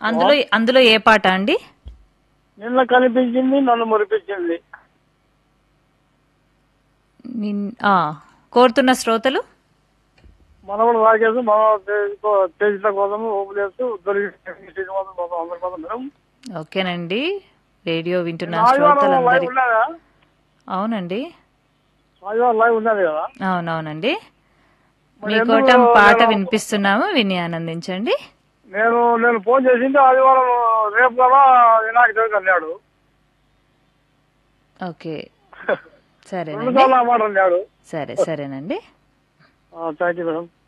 అందులో అందులో ఏ పాట అండి నిన్న కనిపించింది నన్ను మురిపించింది నిన్- ఆ, కోరుతున్న శ్రోతలు మనవడు రాకేసి మన తేజిల కోసం ఓపులేస్తూ దొరికి శ్రీనివాసం కోసం అందరి కోసం మేడం ఓకేనండి రేడియో వింటున్న ఆదివారం లైవ్ శ్రోతలందరి ఉన్నదా అవునండి ఆదివారం లైవ్ ఉన్నది కదా అవునవునండి మరి మీకోటం ఎందుకు పాట నేను- వినిపిస్తున్నాము విని ఆనందించండి నేను నేను ఫోన్ చేసింది ఆదివారం రేపు కదా వినాయక చవితి అన్నాడు ఓకే రెండు సరేనండి సార్లు ఆ మాట అన్నాడు సరే సరేనండి థ్యాంక్ యూ మేడం